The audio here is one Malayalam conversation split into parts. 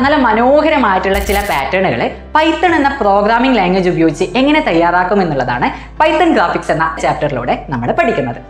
നല്ല മനോഹരമായിട്ടുള്ള ചില പാറ്റേണുകൾ പൈത്തൺ എന്ന പ്രോഗ്രാമിംഗ് ലാംഗ്വേജ് ഉപയോഗിച്ച് എങ്ങനെ തയ്യാറാക്കും എന്നുള്ളതാണ് പൈത്തൺ ഗ്രാഫിക്സ് എന്ന ചാപ്റ്ററിലൂടെ നമ്മൾ പഠിക്കുന്നത്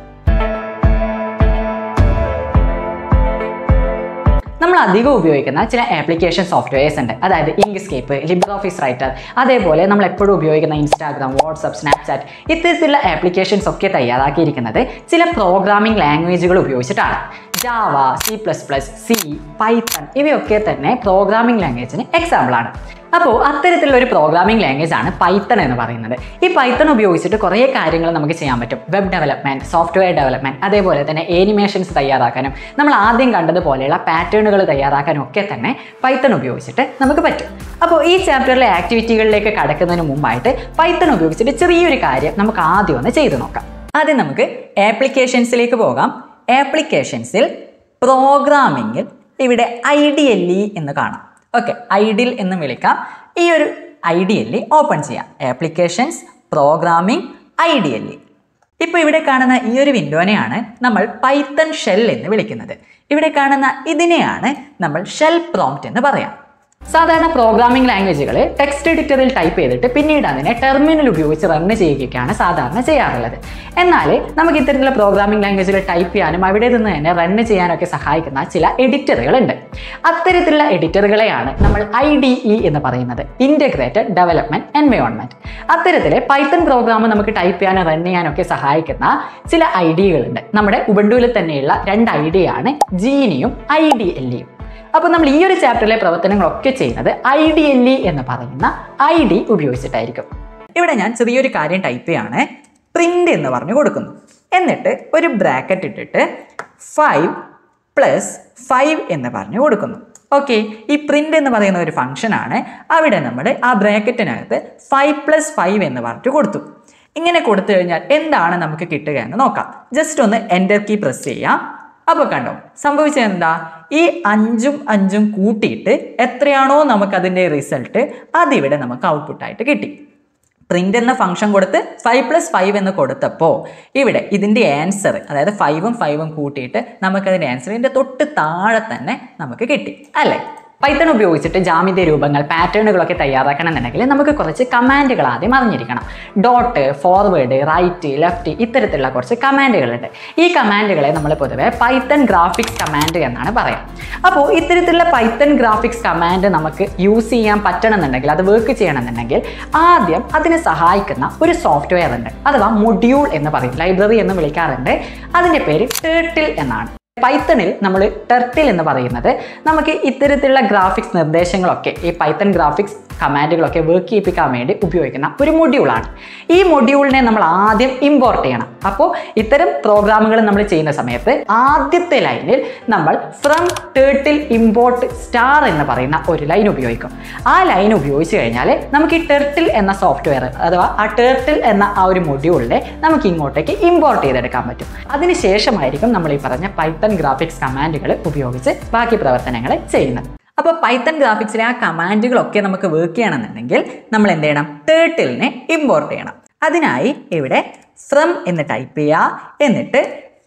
നമ്മൾ അധികം ഉപയോഗിക്കുന്ന ചില ആപ്ലിക്കേഷൻ സോഫ്റ്റ്വെയർസ് ഉണ്ട് അതായത് ഇങ്ക്സ്കേപ്പ് ലിബർ ഓഫീസ് റൈറ്റർ അതേപോലെ നമ്മൾ എപ്പോഴും ഉപയോഗിക്കുന്ന ഇൻസ്റ്റാഗ്രാം വാട്സപ്പ് സ്നാപ്ചാറ്റ് ഇത്തരത്തിലുള്ള ആപ്ലിക്കേഷൻസ് ഒക്കെ തയ്യാറാക്കിയിരിക്കുന്നത് ചില പ്രോഗ്രാമിംഗ് ലാംഗ്വേജുകൾ ഉപയോഗിച്ചിട്ടാണ് Java C plus plus C Python ഇവയൊക്കെ തന്നെ പ്രോഗ്രാമിംഗ് ലാംഗ്വേജിന് എക്സാമ്പിൾ ആണ് അപ്പോൾ അത്തരത്തിലുള്ള ഒരു പ്രോഗ്രാമിംഗ് ലാംഗ്വേജ് ആണ് പൈത്തൺ എന്ന് പറയുന്നത് ഈ പൈത്തൺ ഉപയോഗിച്ചിട്ട് കുറേ കാര്യങ്ങൾ നമുക്ക് ചെയ്യാൻ പറ്റും വെബ് ഡെവലപ്മെന്റ് സോഫ്റ്റ്വെയർ ഡെവലപ്മെന്റ് അതേപോലെ തന്നെ ഏനിമേഷൻസ് തയ്യാറാക്കാനും നമ്മൾ ആദ്യം കണ്ടതുപോലെയുള്ള പാറ്റേണുകൾ തയ്യാറാക്കാനും ഒക്കെ തന്നെ പൈത്തൺ ഉപയോഗിച്ചിട്ട് നമുക്ക് പറ്റും അപ്പോൾ ഈ ചാപ്റ്ററിലെ ആക്ടിവിറ്റികളിലേക്ക് കടക്കുന്നതിന് മുമ്പായിട്ട് പൈത്തൺ ഉപയോഗിച്ചിട്ട് ചെറിയൊരു കാര്യം നമുക്ക് ആദ്യം ഒന്ന് ചെയ്തു നോക്കാം ആദ്യം നമുക്ക് ആപ്ലിക്കേഷൻസിലേക്ക് പോകാം ആപ്ലിക്കേഷൻസിൽ പ്രോഗ്രാമിങ്ങിൽ ഇവിടെ ഐ ഡി എൽ ഇ എന്ന് കാണാം ഓക്കെ ഐഡിൽ എന്ന് വിളിക്കാം ഈ ഒരു I D L E open ചെയ്യാം applications programming I D L E ഇപ്പോൾ ഇവിടെ കാണുന്ന ഈ ഒരു വിൻഡോനെയാണ് നമ്മൾ പൈത്തൺ ഷെൽ എന്ന് വിളിക്കുന്നത് ഇവിടെ കാണുന്ന ഇതിനെയാണ് നമ്മൾ ഷെൽ പ്രോംപ്റ്റ് എന്ന് പറയാം സാധാരണ പ്രോഗ്രാമിംഗ് ലാംഗ്വേജുകൾ ടെക്സ്റ്റ് എഡിറ്ററിൽ ടൈപ്പ് ചെയ്തിട്ട് പിന്നീട് അതിനെ ടെർമിനൽ ഉപയോഗിച്ച് റൺ ചെയ്യുകയൊക്കെയാണ് സാധാരണ ചെയ്യാറുള്ളത് എന്നാൽ നമുക്ക് ഇത്തരത്തിലുള്ള പ്രോഗ്രാമിംഗ് ലാംഗ്വേജുകൾ ടൈപ്പ് ചെയ്യാനും അവിടെ നിന്ന് തന്നെ റൺ ചെയ്യാനൊക്കെ സഹായിക്കുന്ന ചില എഡിറ്ററുകൾ ഉണ്ട് അത്തരത്തിലുള്ള എഡിറ്ററുകളെയാണ് നമ്മൾ ഐ ഡി ഇ എന്ന് പറയുന്നത് ഇൻ്റഗ്രേറ്റഡ് ഡെവലപ്മെന്റ് എൻവയോൺമെന്റ് അത്തരത്തിലെ പൈത്തൺ പ്രോഗ്രാം നമുക്ക് ടൈപ്പ് ചെയ്യാനും റൺ ചെയ്യാനൊക്കെ സഹായിക്കുന്ന ചില ഐ ഡികളുണ്ട് നമ്മുടെ ഉബണ്ടുവിൽ തന്നെയുള്ള രണ്ട് ഐ ഡി ആണ് ജീനിയും ഐ ഡി എൽ ഇയും അപ്പോൾ നമ്മൾ ഈ ഒരു ചാപ്റ്ററിലെ പ്രവർത്തനങ്ങളൊക്കെ ചെയ്യുന്നത് ഐ ഡി എൽ ഇ എന്ന് പറയുന്ന ഐ ഡി ഉപയോഗിച്ചിട്ടായിരിക്കും ഇവിടെ ഞാൻ ചെറിയൊരു കാര്യം ടൈപ്പ് ചെയ്യാണ് പ്രിന്റ് എന്ന് പറഞ്ഞു കൊടുക്കുന്നു എന്നിട്ട് ഒരു ബ്രാക്കറ്റ് ഇട്ടിട്ട് ഫൈവ് പ്ലസ് ഫൈവ് എന്ന് പറഞ്ഞു കൊടുക്കുന്നു ഓക്കെ ഈ പ്രിന്റ് എന്ന് പറയുന്ന ഒരു ഫംഗ്ഷൻ ആണ് അവിടെ നമ്മൾ ആ ബ്രാക്കറ്റിനകത്ത് ഫൈവ് പ്ലസ് ഫൈവ് എന്ന് പറഞ്ഞിട്ട് കൊടുത്തു ഇങ്ങനെ കൊടുത്തു കഴിഞ്ഞാൽ എന്താണ് നമുക്ക് കിട്ടുക എന്ന് നോക്കാം ജസ്റ്റ് ഒന്ന് എൻ്റർ കീ പ്രസ് ചെയ്യാം അപ്പോൾ കണ്ടോ സംഭവിച്ചത് എന്താ ഈ അഞ്ചും അഞ്ചും കൂട്ടിയിട്ട് എത്രയാണോ നമുക്കതിൻ്റെ റിസൾട്ട് അതിവിടെ നമുക്ക് ഔട്ട്പുട്ടായിട്ട് കിട്ടി പ്രിന്റ് എന്ന ഫംഗ്ഷൻ കൊടുത്ത് ഫൈവ് പ്ലസ് ഫൈവ് എന്ന് കൊടുത്തപ്പോൾ ഇവിടെ ഇതിൻ്റെ ആൻസർ അതായത് ഫൈവും ഫൈവും കൂട്ടിയിട്ട് നമുക്കതിൻ്റെ ആൻസർ ഇതിൻ്റെ തൊട്ട് താഴെ തന്നെ നമുക്ക് കിട്ടി അല്ലേ പൈത്തൺ ഉപയോഗിച്ചിട്ട് ജാമിത രൂപങ്ങൾ പാറ്റേണുകളൊക്കെ തയ്യാറാക്കണമെന്നുണ്ടെങ്കിൽ നമുക്ക് കുറച്ച് കമാൻഡുകൾ ആദ്യം അറിഞ്ഞിരിക്കണം ഡോട്ട് ഫോർവേഡ് റൈറ്റ് ലെഫ്റ്റ് ഇത്തരത്തിലുള്ള കുറച്ച് കമാൻഡുകളുണ്ട് ഈ കമാൻഡുകളെ നമ്മൾ പൊതുവെ പൈത്തൺ ഗ്രാഫിക്സ് കമാൻഡ് എന്നാണ് പറയാം അപ്പോൾ ഇത്തരത്തിലുള്ള പൈത്തൺ ഗ്രാഫിക്സ് കമാൻഡ് നമുക്ക് യൂസ് ചെയ്യാൻ പറ്റണമെന്നുണ്ടെങ്കിൽ അത് വർക്ക് ചെയ്യണമെന്നുണ്ടെങ്കിൽ ആദ്യം അതിനെ സഹായിക്കുന്ന ഒരു സോഫ്റ്റ്വെയർ ഉണ്ട് അഥവാ മൊഡ്യൂൾ എന്ന് പറയും ലൈബ്രറി എന്ന് വിളിക്കാറുണ്ട് അതിൻ്റെ പേര് ടേർട്ടിൽ എന്നാണ് പൈത്തണിൽ നമ്മൾ ടെർട്ടിൽ എന്ന് പറയുന്നത് നമുക്ക് ഇത്തരത്തിലുള്ള ഗ്രാഫിക്സ് നിർദ്ദേശങ്ങളൊക്കെ ഈ പൈത്തൺ ഗ്രാഫിക്സ് കമാൻഡുകളൊക്കെ വർക്ക് ചെയ്യിപ്പിക്കാൻ വേണ്ടി ഉപയോഗിക്കുന്ന ഒരു മൊഡ്യൂളാണ് ഈ മൊഡ്യൂളിനെ നമ്മൾ ആദ്യം ഇമ്പോർട്ട് ചെയ്യണം അപ്പോൾ ഇത്തരം പ്രോഗ്രാമുകൾ നമ്മൾ ചെയ്യുന്ന സമയത്ത് ആദ്യത്തെ ലൈനിൽ നമ്മൾ ഫ്രം ടേർട്ടിൽ ഇമ്പോർട്ട് സ്റ്റാർ എന്ന് പറയുന്ന ഒരു ലൈൻ ഉപയോഗിക്കും ആ ലൈൻ ഉപയോഗിച്ച് കഴിഞ്ഞാൽ നമുക്ക് ഈ ടെർട്ടിൽ എന്ന സോഫ്റ്റ്വെയർ അഥവാ ആ ടെർട്ടിൽ എന്ന ആ ഒരു മൊഡ്യൂളിനെ നമുക്ക് ഇങ്ങോട്ടേക്ക് ഇമ്പോർട്ട് ചെയ്തെടുക്കാൻ പറ്റും അതിനുശേഷമായിരിക്കും നമ്മൾ ഈ പറഞ്ഞ പൈത്തൺ ഗ്രാഫിക്സ് കമാൻഡുകൾ ഉപയോഗിച്ച് ബാക്കി പ്രവർത്തനങ്ങൾ ചെയ്യുന്നത് അപ്പോൾ പൈത്തൺ ഗ്രാഫിക്സിലെ ആ കമാൻഡുകളൊക്കെ നമുക്ക് വർക്ക് ചെയ്യണമെന്നുണ്ടെങ്കിൽ നമ്മൾ എന്ത് ചെയ്യണം ടേർട്ടിലിനെ ഇമ്പോർട്ട് ചെയ്യണം അതിനായി ഇവിടെ ഫ്രം എന്ന് ടൈപ്പ് ചെയ്യുക എന്നിട്ട്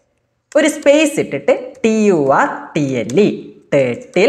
ഒരു സ്പേസ് ഇട്ടിട്ട് T U R T L E turtle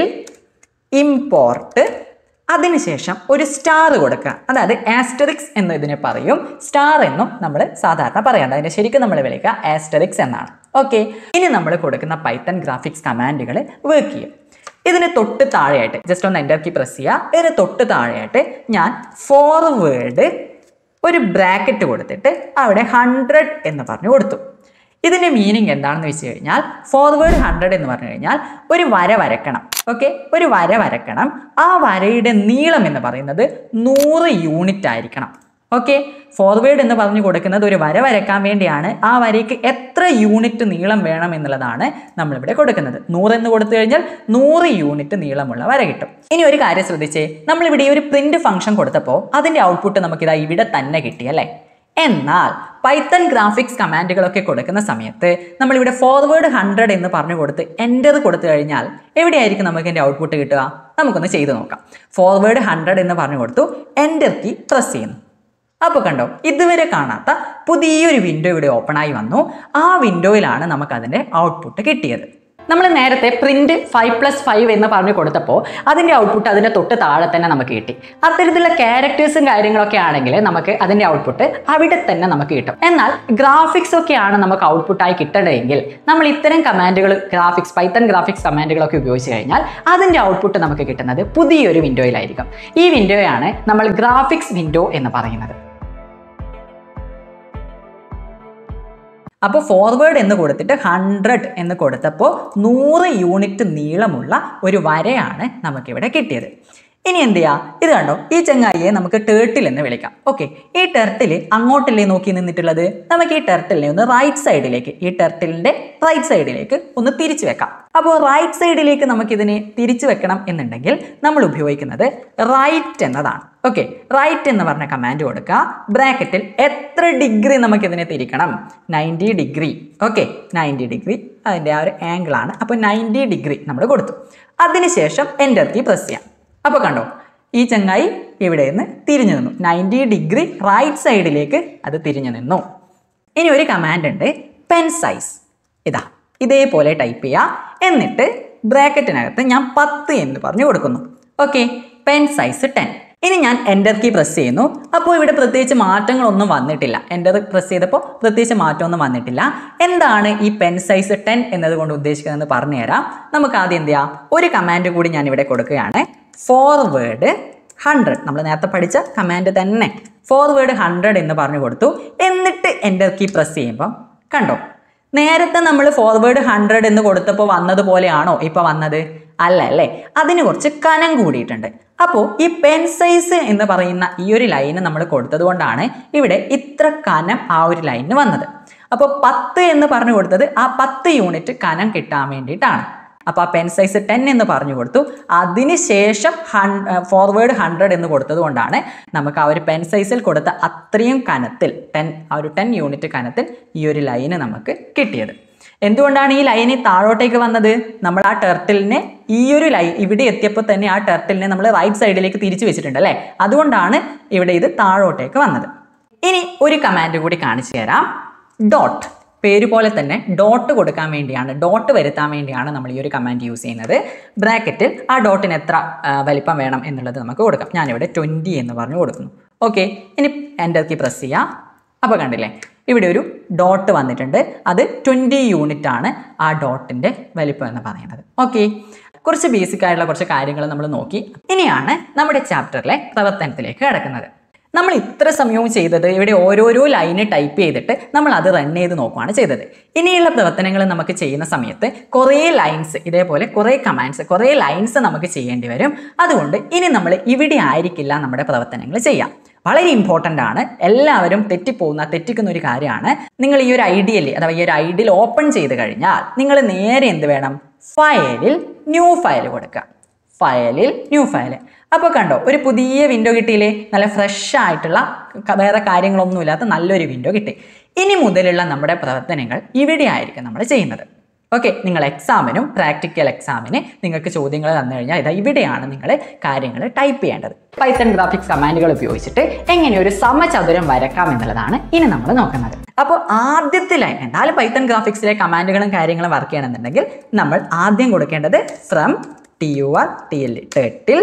import അതിനുശേഷം ഒരു സ്റ്റാർ കൊടുക്കുക അതായത് ആസ്റ്ററിക്സ് എന്ന് ഇതിനെ പറയും സ്റ്റാർ എന്നും നമ്മൾ സാധാരണ പറയാറുണ്ട് അതിനെ ശരിക്കും നമ്മൾ വിളിക്കുക ആസ്റ്ററിക്സ് എന്നാണ് ഓക്കെ ഇനി നമ്മൾ കൊടുക്കുന്ന പൈത്തൺ ഗ്രാഫിക്സ് കമാൻഡുകൾ വർക്ക് ചെയ്യും ഇതിന് തൊട്ട് താഴെയായിട്ട് ജസ്റ്റ് ഒന്ന് എൻ്റർ കീ പ്രസ് ചെയ്യുക ഇതിന് തൊട്ട് താഴെയായിട്ട് ഞാൻ ഫോർവേഡ് ഒരു ബ്രാക്കറ്റ് കൊടുത്തിട്ട് അവിടെ ഹൺഡ്രഡ് എന്ന് പറഞ്ഞു കൊടുത്തു ഇതിൻ്റെ മീനിങ് എന്താണെന്ന് വെച്ച് കഴിഞ്ഞാൽ ഫോർവേഡ് ഹൺഡ്രഡ് എന്ന് പറഞ്ഞു കഴിഞ്ഞാൽ ഒരു വര വരക്കണം ഓക്കെ ഒരു വര വരക്കണം ആ വരയുടെ നീളം എന്ന് പറയുന്നത് നൂറ് യൂണിറ്റ് ആയിരിക്കണം ഓക്കെ ഫോർവേഡ് എന്ന് പറഞ്ഞു കൊടുക്കുന്നത് ഒരു വര വരക്കാൻ വേണ്ടിയാണ് ആ വരയ്ക്ക് എത്ര യൂണിറ്റ് നീളം വേണം എന്നുള്ളതാണ് നമ്മളിവിടെ കൊടുക്കുന്നത് നൂറ് എന്ന് കൊടുത്തു കഴിഞ്ഞാൽ നൂറ് യൂണിറ്റ് നീളമുള്ള വര കിട്ടും ഇനി ഒരു കാര്യം ശ്രദ്ധിച്ചേ നമ്മളിവിടെ ഈ ഒരു പ്രിന്റ് ഫംഗ്ഷൻ കൊടുത്തപ്പോൾ അതിൻ്റെ ഔട്ട്പുട്ട് നമുക്കിതാ ഇവിടെ തന്നെ കിട്ടി അല്ലേ എന്നാൽ പൈത്തൺ ഗ്രാഫിക്സ് കമാൻഡുകളൊക്കെ കൊടുക്കുന്ന സമയത്ത് നമ്മളിവിടെ ഫോർവേഡ് ഹൺഡ്രഡ് എന്ന് പറഞ്ഞു കൊടുത്ത് എൻ്റർ കൊടുത്തു കഴിഞ്ഞാൽ എവിടെയായിരിക്കും നമുക്ക് എൻ്റെ ഔട്ട്പുട്ട് കിട്ടുക നമുക്കൊന്ന് ചെയ്ത് നോക്കാം ഫോർവേഡ് ഹൺഡ്രഡ് എന്ന് പറഞ്ഞു കൊടുത്തു എൻ്റർ കീ പ്രസ് ചെയ്യുന്നു അപ്പോൾ കണ്ടോ ഇതുവരെ കാണാത്ത പുതിയൊരു വിൻഡോ ഇവിടെ ഓപ്പൺ ആയി വന്നു ആ വിൻഡോയിലാണ് നമുക്കതിൻ്റെ ഔട്ട്പുട്ട് കിട്ടിയത് നമ്മൾ നേരത്തെ പ്രിന്റ് ഫൈവ് പ്ലസ് ഫൈവ് എന്ന് പറഞ്ഞ് കൊടുത്തപ്പോൾ അതിൻ്റെ ഔട്ട്പുട്ട് അതിൻ്റെ തൊട്ട് താഴെ തന്നെ നമുക്ക് കിട്ടി അത്തരത്തിലുള്ള ക്യാരക്ടേഴ്സും കാര്യങ്ങളൊക്കെ ആണെങ്കിൽ നമുക്ക് അതിൻ്റെ ഔട്ട്പുട്ട് അവിടെ തന്നെ നമുക്ക് കിട്ടും എന്നാൽ ഗ്രാഫിക്സ് ഒക്കെയാണ് നമുക്ക് ഔട്ട്പുട്ടായി കിട്ടണമെങ്കിൽ നമ്മൾ ഇത്തരം കമാൻഡുകൾ ഗ്രാഫിക്സ് പൈത്തൺ ഗ്രാഫിക്സ് കമാൻഡുകളൊക്കെ ഉപയോഗിച്ച് കഴിഞ്ഞാൽ അതിൻ്റെ ഔട്ട്പുട്ട് നമുക്ക് കിട്ടുന്നത് പുതിയൊരു വിൻഡോയിലായിരിക്കും ഈ വിൻഡോയാണ് നമ്മൾ ഗ്രാഫിക്സ് വിൻഡോ എന്ന് പറയുന്നത് അപ്പോൾ ഫോർവേഡ് എന്ന് കൊടുത്തിട്ട് ഹൺഡ്രഡ് എന്ന് കൊടുത്തപ്പോൾ നൂറ് യൂണിറ്റ് നീളമുള്ള ഒരു വരയാണ് നമുക്കിവിടെ കിട്ടിയത് ഇനി എന്ത് ചെയ്യാം ഇത് കണ്ടോ ഈ ചങ്ങായിയെ നമുക്ക് ടേർട്ടിൽ എന്ന് വിളിക്കാം ഓക്കെ ഈ ടെർട്ടിൽ അങ്ങോട്ടല്ലേ നോക്കി നിന്നിട്ടുള്ളത് നമുക്ക് ഈ ടെർട്ടിലിനെ ഒന്ന് റൈറ്റ് സൈഡിലേക്ക് ഈ ടെർട്ടിലിന്റെ റൈറ്റ് സൈഡിലേക്ക് ഒന്ന് തിരിച്ചു വെക്കാം അപ്പോൾ റൈറ്റ് സൈഡിലേക്ക് നമുക്കിതിനെ തിരിച്ചു വെക്കണം എന്നുണ്ടെങ്കിൽ നമ്മൾ ഉപയോഗിക്കുന്നത് റൈറ്റ് എന്നതാണ് ഓക്കെ റൈറ്റ് എന്ന് പറഞ്ഞ കമാൻഡ് കൊടുക്കുക ബ്രാക്കറ്റിൽ എത്ര ഡിഗ്രി നമുക്കിതിനെ തിരിക്കണം ninety degree okay ninety degree അതിൻ്റെ ആ ഒരു ആംഗിൾ ആണ് അപ്പോൾ നയൻറ്റി ഡിഗ്രി നമ്മൾ കൊടുത്തു അതിനുശേഷം എൻ്റർ കീ പ്രസ് ചെയ്യാം അപ്പോൾ കണ്ടോ ഈ ചങ്ങായി ഇവിടെ നിന്ന് തിരിഞ്ഞു നിന്നു നയൻറ്റി ഡിഗ്രി റൈറ്റ് സൈഡിലേക്ക് അത് തിരിഞ്ഞു നിന്നു ഇനി ഒരു കമാൻഡ് ഉണ്ട് പെൻ സൈസ് ഇതാ ഇതേപോലെ ടൈപ്പ് ചെയ്യുക എന്നിട്ട് ബ്രാക്കറ്റിനകത്ത് ഞാൻ പത്ത് എന്ന് പറഞ്ഞു കൊടുക്കുന്നു ഓക്കെ പെൻ സൈസ് ടെൻ ഇനി ഞാൻ എൻ്റർ കീ പ്രസ് ചെയ്യുന്നു അപ്പോൾ ഇവിടെ പ്രത്യേകിച്ച് മാറ്റങ്ങളൊന്നും വന്നിട്ടില്ല എൻ്റർ പ്രസ് ചെയ്തപ്പോൾ പ്രത്യേകിച്ച് മാറ്റമൊന്നും വന്നിട്ടില്ല എന്താണ് ഈ പെൻ സൈസ് ടെൻ എന്നതുകൊണ്ട് ഉദ്ദേശിക്കുന്നതെന്ന് പറഞ്ഞുതരാം നമുക്ക് ആദ്യം എന്ത് ചെയ്യാം ഒരു കമാൻഡ് കൂടി ഞാൻ ഇവിടെ കൊടുക്കുകയാണ് ഫോർവേഡ് ഹൺഡ്രഡ് നമ്മൾ നേരത്തെ പഠിച്ച കമാൻഡ് തന്നെ ഫോർവേഡ് ഹൺഡ്രഡ് എന്ന് പറഞ്ഞു കൊടുത്തു എന്നിട്ട് എൻ്റർ കീ പ്രസ് ചെയ്യുമ്പം കണ്ടോ നേരത്തെ നമ്മൾ ഫോർവേഡ് ഹൺഡ്രഡ് എന്ന് കൊടുത്തപ്പോൾ വന്നതുപോലെയാണോ ഇപ്പോൾ വന്നത് അല്ല അല്ലേ അതിന് കുറച്ച് കനം കൂടിയിട്ടുണ്ട് അപ്പോൾ ഈ പെൻ സൈസ് എന്ന് പറയുന്ന ഈ ഒരു ലൈന് നമ്മൾ കൊടുത്തത് കൊണ്ടാണ് ഇവിടെ ഇത്ര കനം ആ ഒരു ലൈനിന് വന്നത് അപ്പോൾ പത്ത് എന്ന് പറഞ്ഞു കൊടുത്തത് ആ പത്ത് യൂണിറ്റ് കനം കിട്ടാൻ വേണ്ടിയിട്ടാണ് അപ്പോൾ ആ പെൻ സൈസ് ടെൻ എന്ന് പറഞ്ഞു കൊടുത്തു അതിനുശേഷം ഹൺ ഫോർവേഡ് ഹൺഡ്രഡ് എന്ന് കൊടുത്തത് കൊണ്ടാണ് നമുക്ക് ആ ഒരു പെൻ സൈസിൽ കൊടുത്ത അത്രയും കനത്തിൽ ടെൻ ആ ഒരു ടെൻ യൂണിറ്റ് കനത്തിൽ ഈ ഒരു ലൈന് നമുക്ക് കിട്ടിയത് എന്തുകൊണ്ടാണ് ഈ ലൈന് താഴോട്ടേക്ക് വന്നത് നമ്മൾ ആ ടെർട്ടിലിനെ ഈ ഒരു ലൈൻ ഇവിടെ എത്തിയപ്പോൾ തന്നെ ആ ടെർട്ടിലിനെ നമ്മൾ റൈറ്റ് സൈഡിലേക്ക് തിരിച്ചു വെച്ചിട്ടുണ്ട് അല്ലേ അതുകൊണ്ടാണ് ഇവിടെ ഇത് താഴോട്ടേക്ക് വന്നത് ഇനി ഒരു കമാൻഡ് കൂടി കാണിച്ചു തരാം ഡോട്ട് പേര് പോലെ തന്നെ ഡോട്ട് കൊടുക്കാൻ വേണ്ടിയാണ് ഡോട്ട് വരുത്താൻ വേണ്ടിയാണ് നമ്മൾ ഈ ഒരു കമാൻഡ് യൂസ് ചെയ്യുന്നത് ബ്രാക്കറ്റിൽ ആ ഡോട്ടിന് എത്ര ആ, വലിപ്പം വേണം എന്നുള്ളത് നമുക്ക് കൊടുക്കാം ഞാനിവിടെ ട്വൻറ്റി എന്ന് പറഞ്ഞു കൊടുക്കുന്നു ഓക്കെ ഇനി എൻ്റർ കീ പ്രസ് ചെയ്യാം അപ്പോൾ കണ്ടില്ലേ ഇവിടെ ഒരു ഡോട്ട് വന്നിട്ടുണ്ട് അത് ട്വൻറ്റി യൂണിറ്റ് ആണ് ആ ഡോട്ടിൻ്റെ വലിപ്പം എന്ന് പറയുന്നത് ഓക്കെ കുറച്ച് ബേസിക് ആയിട്ടുള്ള കുറച്ച് കാര്യങ്ങൾ നമ്മൾ നോക്കി ഇനിയാണ് നമ്മുടെ ചാപ്റ്ററിലെ പ്രവർത്തനത്തിലേക്ക് കിടക്കുന്നത് നമ്മൾ ഇത്ര സമയവും ചെയ്തത് ഇവിടെ ഓരോരോ ലൈന് ടൈപ്പ് ചെയ്തിട്ട് നമ്മൾ അത് റൺ ചെയ്ത് നോക്കുകയാണ് ചെയ്തത് ഇനിയുള്ള പ്രവർത്തനങ്ങൾ നമുക്ക് ചെയ്യുന്ന സമയത്ത് കുറേ ലൈൻസ് ഇതേപോലെ കുറേ കമാൻഡ്സ് കുറേ ലൈൻസ് നമുക്ക് ചെയ്യേണ്ടി വരും അതുകൊണ്ട് ഇനി നമ്മൾ ഇവിടെ ആയിരിക്കില്ല നമ്മുടെ പ്രവർത്തനങ്ങൾ ചെയ്യാം വളരെ ഇമ്പോർട്ടൻ്റ് ആണ് എല്ലാവരും തെറ്റിപ്പോകുന്ന തെറ്റിക്കുന്ന ഒരു കാര്യമാണ് നിങ്ങൾ ഈ ഒരു ഐഡിയൽ അഥവാ ഈ ഒരു ഐഡിയൽ ഓപ്പൺ ചെയ്ത് കഴിഞ്ഞാൽ നിങ്ങൾ നേരെ എന്ത് വേണം ഫയലിൽ ന്യൂ ഫയൽ കൊടുക്കുക ഫയലിൽ ന്യൂ ഫയൽ അപ്പോൾ കണ്ടോ ഒരു പുതിയ വിൻഡോ കിട്ടിയില്ലേ നല്ല ഫ്രഷ് ആയിട്ടുള്ള ക- വേറെ കാര്യങ്ങളൊന്നുമില്ലാത്ത നല്ലൊരു വിൻഡോ കിട്ടി ഇനി മുതലുള്ള നമ്മുടെ പ്രവർത്തനങ്ങൾ ഇവിടെ ആയിരിക്കും നമ്മൾ ചെയ്യുന്നത് ഓക്കെ നിങ്ങൾ എക്സാമിനും പ്രാക്ടിക്കൽ എക്സാമിന് നിങ്ങൾക്ക് ചോദ്യങ്ങൾ തന്നു കഴിഞ്ഞാൽ ഇതാ ഇവിടെയാണ് നിങ്ങൾ കാര്യങ്ങൾ ടൈപ്പ് ചെയ്യേണ്ടത് പൈത്തൺ ഗ്രാഫിക്സ് കമാൻഡുകൾ ഉപയോഗിച്ചിട്ട് എങ്ങനെ ഒരു സമചതുരം വരക്കാം എന്നുള്ളതാണ് ഇനി നമ്മൾ നോക്കുന്നത് അപ്പോൾ ആദ്യത്തെ ലൈൻ എന്തായാലും പൈത്തൺ ഗ്രാഫിക്സിലെ കമാൻഡുകളും കാര്യങ്ങളും വർക്ക് ചെയ്യണമെന്നുണ്ടെങ്കിൽ നമ്മൾ ആദ്യം കൊടുക്കേണ്ടത് from T U R T L turtle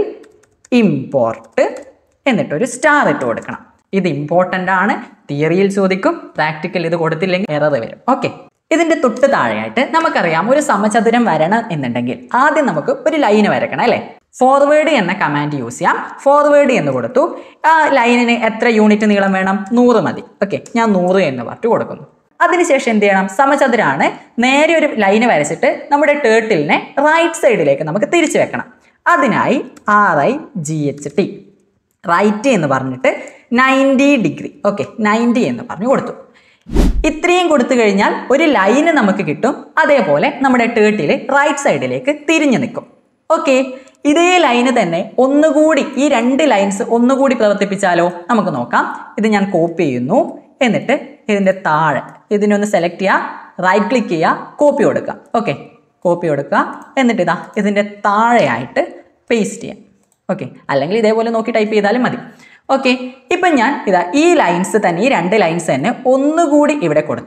import എന്നിട്ടൊരു സ്റ്റാർ ഇട്ട് കൊടുക്കണം ഇത് ഇമ്പോർട്ടൻ്റ് ആണ് തിയറിയിൽ ചോദിക്കും പ്രാക്ടിക്കൽ ഇത് കൊടുത്തില്ലെങ്കിൽ എറർ വരും ഓക്കെ ഇതിന്റെ തൊട്ട് താഴെയായിട്ട് നമുക്കറിയാം ഒരു സമചതുരം വരണം എന്നുണ്ടെങ്കിൽ ആദ്യം നമുക്ക് ഒരു ലൈന് വരക്കണം അല്ലേ ഫോർവേഡ് എന്ന കമാൻഡ് യൂസ് ചെയ്യാം ഫോർവേഡ് എന്ന് കൊടുത്തു ആ ലൈനിന് എത്ര യൂണിറ്റ് നീളം വേണം നൂറ് മതി ഓക്കെ ഞാൻ നൂറ് എന്ന് പറഞ്ഞിട്ട് കൊടുക്കുന്നു അതിനുശേഷം എന്ത് ചെയ്യണം സമചതുരാണ് നേരെ ഒരു ലൈന് വരച്ചിട്ട് നമ്മുടെ ടേർട്ടിലിനെ റൈറ്റ് സൈഡിലേക്ക് നമുക്ക് തിരിച്ചു വെക്കണം അതിനായി R I G H T right എന്ന് പറഞ്ഞിട്ട് നയൻറ്റി ഡിഗ്രി ഓക്കെ നയൻറ്റി എന്ന് പറഞ്ഞു കൊടുത്തു ഇത്രയും കൊടുത്തു കഴിഞ്ഞാൽ ഒരു ലൈന് നമുക്ക് കിട്ടും അതേപോലെ നമ്മുടെ ടേർട്ടിൽ റൈറ്റ് സൈഡിലേക്ക് തിരിഞ്ഞു നിൽക്കും ഓക്കെ ഇതേ ലൈന് തന്നെ ഒന്നുകൂടി ഈ രണ്ട് ലൈൻസ് ഒന്നുകൂടി പ്രവർത്തിപ്പിച്ചാലോ നമുക്ക് നോക്കാം ഇത് ഞാൻ കോപ്പി ചെയ്യുന്നു എന്നിട്ട് ഇതിൻ്റെ താഴെ ഇതിനൊന്ന് സെലക്ട് ചെയ്യുക റൈറ്റ് ക്ലിക്ക് ചെയ്യുക കോപ്പി കൊടുക്കുക ഓക്കെ കോപ്പി കൊടുക്കുക എന്നിട്ട് ഇതാ ഇതിൻ്റെ താഴെയായിട്ട് പേസ്റ്റ് ചെയ്യാം ഓക്കെ അല്ലെങ്കിൽ ഇതേപോലെ നോക്കി ടൈപ്പ് ചെയ്താലും മതി ഓക്കെ ഇപ്പം ഞാൻ ഇതാ ഈ ലൈൻസ് തന്നെ ഈ രണ്ട് ലൈൻസ് തന്നെ ഒന്നുകൂടി ഇവിടെ കൊടുത്തു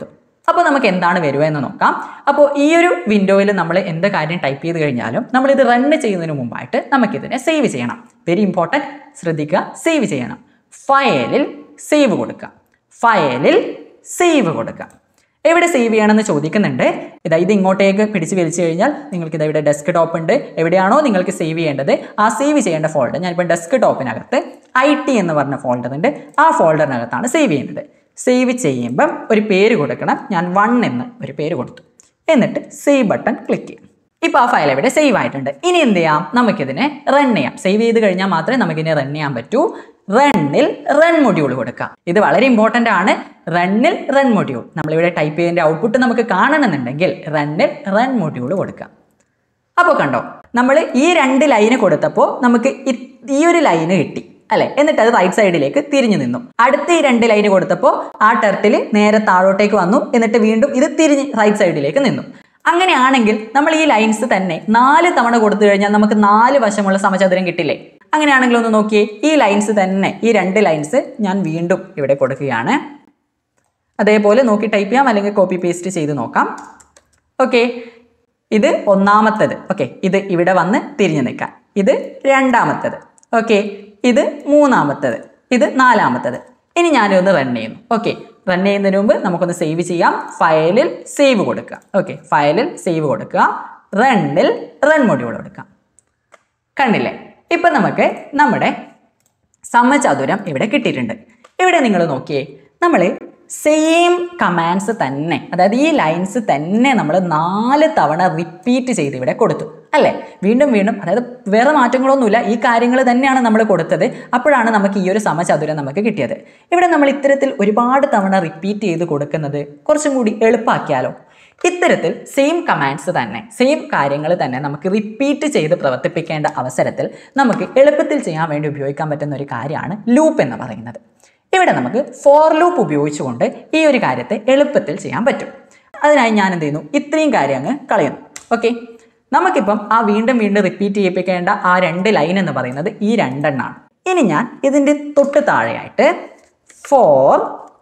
അപ്പോൾ നമുക്ക് എന്താണ് വരിക എന്ന് നോക്കാം അപ്പോൾ ഈ ഒരു വിൻഡോയിൽ നമ്മൾ എന്ത് കാര്യം ടൈപ്പ് ചെയ്ത് കഴിഞ്ഞാലും നമ്മൾ ഇത് റണ്ണ് ചെയ്യുന്നതിന് മുമ്പായിട്ട് നമുക്കിതിനെ സേവ് ചെയ്യണം വെരി ഇമ്പോർട്ടൻറ്റ് ശ്രദ്ധിക്കുക സേവ് ചെയ്യണം ഫയലിൽ സേവ് കൊടുക്കുക ഫയലിൽ സേവ് കൊടുക്കുക എവിടെ സേവ് ചെയ്യണമെന്ന് ചോദിക്കുന്നുണ്ട് ഇതാ ഇത് ഇങ്ങോട്ടേക്ക് പിടിച്ച് വലിച്ചു കഴിഞ്ഞാൽ നിങ്ങൾക്ക് ഇതാ ഇവിടെ ഡെസ്ക് ടോപ്പ് ഉണ്ട് എവിടെയാണോ നിങ്ങൾക്ക് സേവ് ചെയ്യേണ്ടത് ആ സേവ് ചെയ്യേണ്ട ഫോൾഡർ ഞാനിപ്പോൾ ഡെസ്ക് ടോപ്പിനകത്ത് ഐ ടി എന്ന് പറഞ്ഞ ഫോൾഡർ ഉണ്ട് ആ ഫോൾഡറിനകത്താണ് സേവ് ചെയ്യുന്നത് സേവ് ചെയ്യുമ്പം ഒരു പേര് കൊടുക്കണം ഞാൻ വൺ എന്ന് ഒരു പേര് കൊടുത്തു എന്നിട്ട് സേവ് ബട്ടൺ ക്ലിക്ക് ചെയ്യും ഇപ്പോൾ ആ ഫയൽ ഇവിടെ സേവ് ആയിട്ടുണ്ട് ഇനി എന്ത് ചെയ്യാം നമുക്കിതിനെ റൺ ചെയ്യാം സേവ് ചെയ്ത് കഴിഞ്ഞാൽ മാത്രമേ നമുക്കിതിനെ റൺ ചെയ്യാൻ പറ്റൂ റണ്ണിൽ റൺ മൊഡ്യൂൾ കൊടുക്കാം ഇത് വളരെ ഇമ്പോർട്ടൻ്റ് ആണ് റണ്ണിൽ റൺ മൊഡ്യൂൾ നമ്മളിവിടെ ടൈപ്പ് ചെയ്തതിൻ്റെ ഔട്ട്പുട്ട് നമുക്ക് കാണണമെന്നുണ്ടെങ്കിൽ റണ്ണിൽ റൺ മൊഡ്യൂൾ കൊടുക്കാം അപ്പോൾ കണ്ടോ നമ്മൾ ഈ രണ്ട് ലൈന് കൊടുത്തപ്പോൾ നമുക്ക് ഇ- ഈ ഒരു ലൈന് കിട്ടി അല്ലെ എന്നിട്ട് അത് റൈറ്റ് സൈഡിലേക്ക് തിരിഞ്ഞു നിന്നു അടുത്ത ഈ രണ്ട് ലൈന് കൊടുത്തപ്പോൾ ആ ടെർട്ടിൽ നേരെ താഴോട്ടേക്ക് വന്നു എന്നിട്ട് വീണ്ടും ഇത് തിരിഞ്ഞ് റൈറ്റ് സൈഡിലേക്ക് നിന്നു അങ്ങനെയാണെങ്കിൽ നമ്മൾ ഈ ലൈൻസ് തന്നെ നാല് തവണ കൊടുത്തു കഴിഞ്ഞാൽ നമുക്ക് നാല് വശമുള്ള സമചതുരം കിട്ടില്ലേ അങ്ങനെയാണെങ്കിൽ ഒന്ന് നോക്കിയേ ഈ ലൈൻസ് തന്നെ ഈ രണ്ട് ലൈൻസ് ഞാൻ വീണ്ടും ഇവിടെ കൊടുക്കുകയാണ് അതേപോലെ നോക്കി ടൈപ്പ് ചെയ്യാം അല്ലെങ്കിൽ കോപ്പി പേസ്റ്റ് ചെയ്ത് നോക്കാം ഓക്കെ ഇത് ഒന്നാമത്തത് ഓക്കെ ഇത് ഇവിടെ വന്ന് തിരിഞ്ഞു നിൽക്കാം ഇത് രണ്ടാമത്തത് ഓക്കെ ഇത് മൂന്നാമത്തത് ഇത് നാലാമത്തത് ഇനി ഞാനൊന്ന് റൺ ചെയ്യുന്നു ഓക്കെ റൺ ചെയ്യുന്നതിന് മുമ്പ് നമുക്കൊന്ന് സേവ് ചെയ്യാം ഫയലിൽ സേവ് കൊടുക്കുക ഓക്കെ ഫയലിൽ സേവ് കൊടുക്കുക റണ്ണിൽ റൺ മൊഡ്യൂൾ കൊടുക്കാം കണ്ടില്ലേ ഇപ്പം നമുക്ക് നമ്മുടെ സമചതുരം ഇവിടെ കിട്ടിയിട്ടുണ്ട് ഇവിടെ നിങ്ങൾ നോക്കിയേ നമ്മൾ സെയിം കമാൻഡ്സ് തന്നെ അതായത് ഈ ലൈൻസ് തന്നെ നമ്മൾ നാല് തവണ റിപ്പീറ്റ് ചെയ്ത് ഇവിടെ കൊടുത്തു അല്ലേ വീണ്ടും വീണ്ടും അതായത് വേറെ മാറ്റങ്ങളൊന്നുമില്ല ഈ കാര്യങ്ങൾ തന്നെയാണ് നമ്മൾ കൊടുത്തത് അപ്പോഴാണ് നമുക്ക് ഈ ഒരു സമചതുരം നമുക്ക് കിട്ടിയത് ഇവിടെ നമ്മൾ ഇത്തരത്തിൽ ഒരുപാട് തവണ റിപ്പീറ്റ് ചെയ്ത് കൊടുക്കുന്നത് കുറച്ചും കൂടി എളുപ്പമാക്കിയാലോ ഇത്തരത്തിൽ സെയിം കമാൻഡ്സ് തന്നെ സെയിം കാര്യങ്ങൾ തന്നെ നമുക്ക് റിപ്പീറ്റ് ചെയ്ത് പ്രവർത്തിപ്പിക്കേണ്ട അവസരത്തിൽ നമുക്ക് എളുപ്പത്തിൽ ചെയ്യാൻ വേണ്ടി ഉപയോഗിക്കാൻ പറ്റുന്ന ഒരു കാര്യമാണ് ലൂപ്പ് എന്ന് പറയുന്നത് ഇവിടെ നമുക്ക് ഫോർ ലൂപ്പ് ഉപയോഗിച്ചുകൊണ്ട് ഈ ഒരു കാര്യത്തെ എളുപ്പത്തിൽ ചെയ്യാൻ പറ്റും അതിനായി ഞാൻ എന്ത് ചെയ്യുന്നു ഇത്രയും കാര്യം അങ്ങ് കളയുന്നു ഓക്കെ നമുക്കിപ്പം ആ വീണ്ടും വീണ്ടും റിപ്പീറ്റ് ചെയ്യിപ്പിക്കേണ്ട ആ രണ്ട് ലൈൻ എന്ന് പറയുന്നത് ഈ രണ്ടെണ്ണമാണ് ഇനി ഞാൻ ഇതിൻ്റെ തൊട്ട് താഴെയായിട്ട് for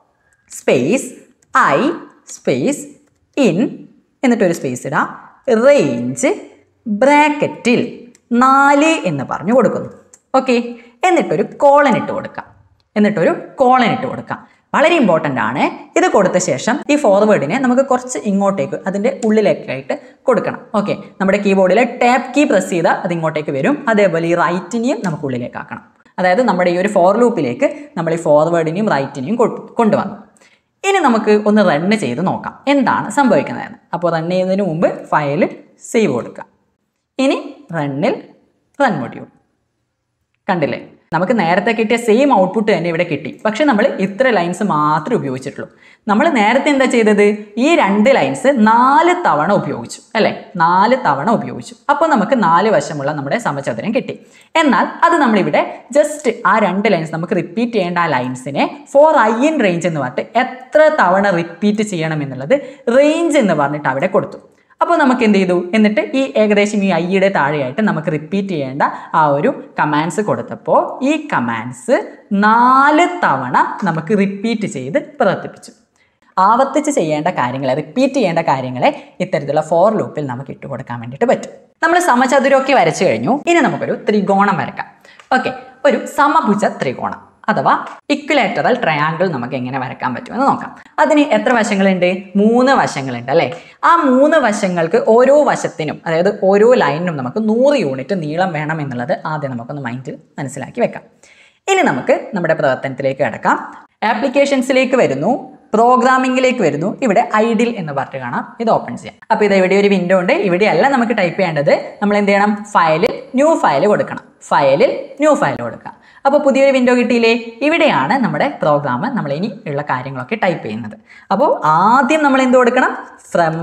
space I space in എന്നിട്ടൊരു സ്പേസ് ഇടാം റേഞ്ച് ബ്രാക്കറ്റിൽ നാല് എന്ന് പറഞ്ഞു കൊടുക്കുന്നു ഓക്കെ എന്നിട്ടൊരു കോളൻ ഇട്ട് കൊടുക്കാം എന്നിട്ടൊരു കോളൻ ഇട്ട് കൊടുക്കാം വളരെ ഇമ്പോർട്ടൻ്റ് ആണ് ഇത് കൊടുത്ത ശേഷം ഈ ഫോർവേഡിനെ നമുക്ക് കുറച്ച് ഇങ്ങോട്ടേക്ക് അതിൻ്റെ ഉള്ളിലേക്കായിട്ട് കൊടുക്കണം ഓക്കെ നമ്മുടെ കീബോർഡിലെ ടാപ്പ് കീ പ്രസ് ചെയ്താൽ അത് ഇങ്ങോട്ടേക്ക് വരും അതേപോലെ ഈ റൈറ്റിനെയും നമുക്ക് ഉള്ളിലേക്ക് ആക്കണം അതായത് നമ്മുടെ ഈ ഒരു ഫോർ ലൂപ്പിലേക്ക് നമ്മൾ ഈ ഫോർവേഡിനെയും റൈറ്റിനെയും കൊണ്ടുവന്നു ഇനി നമുക്ക് ഒന്ന് റണ്ണ് ചെയ്ത് നോക്കാം എന്താണ് സംഭവിക്കുന്നതെന്ന് അപ്പോൾ റൺ ചെയ്യുന്നതിന് മുമ്പ് ഫയൽ സേവ് കൊടുക്കുക ഇനി റണ്ണിൽ റൺ മൊഡ്യൂൾ കണ്ടില്ലേ നമുക്ക് നേരത്തെ കിട്ടിയ സെയിം ഔട്ട്പുട്ട് തന്നെ ഇവിടെ കിട്ടി പക്ഷെ നമ്മൾ ഇത്ര ലൈൻസ് മാത്രമേ ഉപയോഗിച്ചിട്ടുള്ളൂ നമ്മൾ നേരത്തെ എന്താ ചെയ്തത് ഈ രണ്ട് ലൈൻസ് നാല് തവണ ഉപയോഗിച്ചു അല്ലേ നാല് തവണ ഉപയോഗിച്ചു അപ്പോൾ നമുക്ക് നാല് വശമുള്ള നമ്മുടെ സമചതുരം കിട്ടി എന്നാൽ അത് നമ്മളിവിടെ ജസ്റ്റ് ആ രണ്ട് ലൈൻസ് നമുക്ക് റിപ്പീറ്റ് ചെയ്യേണ്ട ആ ലൈൻസിനെ ഫോർ ഐ ഇൻ റേഞ്ച് എന്ന് പറഞ്ഞിട്ട് എത്ര തവണ റിപ്പീറ്റ് ചെയ്യണം എന്നുള്ളത് റേഞ്ച് എന്ന് പറഞ്ഞിട്ട് അവിടെ കൊടുത്തു അപ്പോൾ നമുക്ക് എന്ത് ചെയ്തു എന്നിട്ട് ഈ ഏകദേശം ഈ ഐയുടെ താഴെയായിട്ട് നമുക്ക് റിപ്പീറ്റ് ചെയ്യേണ്ട ആ ഒരു കമാൻഡ്സ് കൊടുത്തപ്പോൾ ഈ കമാൻഡ്സ് നാല് തവണ നമുക്ക് റിപ്പീറ്റ് ചെയ്ത് പ്രവർത്തിപ്പിച്ചു ആവർത്തിച്ച് ചെയ്യേണ്ട കാര്യങ്ങളെ റിപ്പീറ്റ് ചെയ്യേണ്ട കാര്യങ്ങളെ ഇത്തരത്തിലുള്ള ഫോർ ലൂപ്പിൽ നമുക്ക് ഇട്ട് കൊടുക്കാൻ വേണ്ടിയിട്ട് പറ്റും നമ്മൾ സമചതുരമൊക്കെ വരച്ചു കഴിഞ്ഞു ഇനി നമുക്കൊരു ത്രികോണം വരക്കാം ഓക്കെ ഒരു സമഭുജ ത്രികോണം അഥവാ ഇക്വലേറ്ററൽ ട്രയാങ്കിൾ നമുക്ക് എങ്ങനെ വരക്കാൻ പറ്റുമെന്ന് നോക്കാം അതിന് എത്ര വശങ്ങളുണ്ട് മൂന്ന് വശങ്ങളുണ്ട് അല്ലേ ആ മൂന്ന് വശങ്ങൾക്ക് ഓരോ വശത്തിനും അതായത് ഓരോ ലൈനിനും നമുക്ക് നൂറ് യൂണിറ്റ് നീളം വേണം എന്നുള്ളത് ആദ്യം നമുക്കൊന്ന് മൈൻഡിൽ മനസ്സിലാക്കി വെക്കാം ഇനി നമുക്ക് നമ്മുടെ പ്രവർത്തനത്തിലേക്ക് കിടക്കാം ആപ്ലിക്കേഷൻസിലേക്ക് വരുന്നു പ്രോഗ്രാമിംഗിലേക്ക് വരുന്നു ഇവിടെ ഐഡിൽ എന്ന് പറഞ്ഞിട്ട് കാണാം ഇത് ഓപ്പൺ ചെയ്യാം അപ്പോൾ ഇത് ഇവിടെ ഒരു വിൻഡോ ഉണ്ട് ഇവിടെയല്ല നമുക്ക് ടൈപ്പ് ചെയ്യേണ്ടത് നമ്മൾ എന്ത് ചെയ്യണം ഫയലിൽ ന്യൂ ഫയൽ കൊടുക്കണം ഫയലിൽ ന്യൂ ഫയൽ കൊടുക്കാം അപ്പോൾ പുതിയൊരു വിൻഡോ കിട്ടിയില്ലേ ഇവിടെയാണ് നമ്മുടെ പ്രോഗ്രാം നമ്മൾ ഇനി ഉള്ള കാര്യങ്ങളൊക്കെ ടൈപ്പ് ചെയ്യുന്നത് അപ്പോൾ ആദ്യം നമ്മൾ എന്ത് കൊടുക്കണം ഫ്രം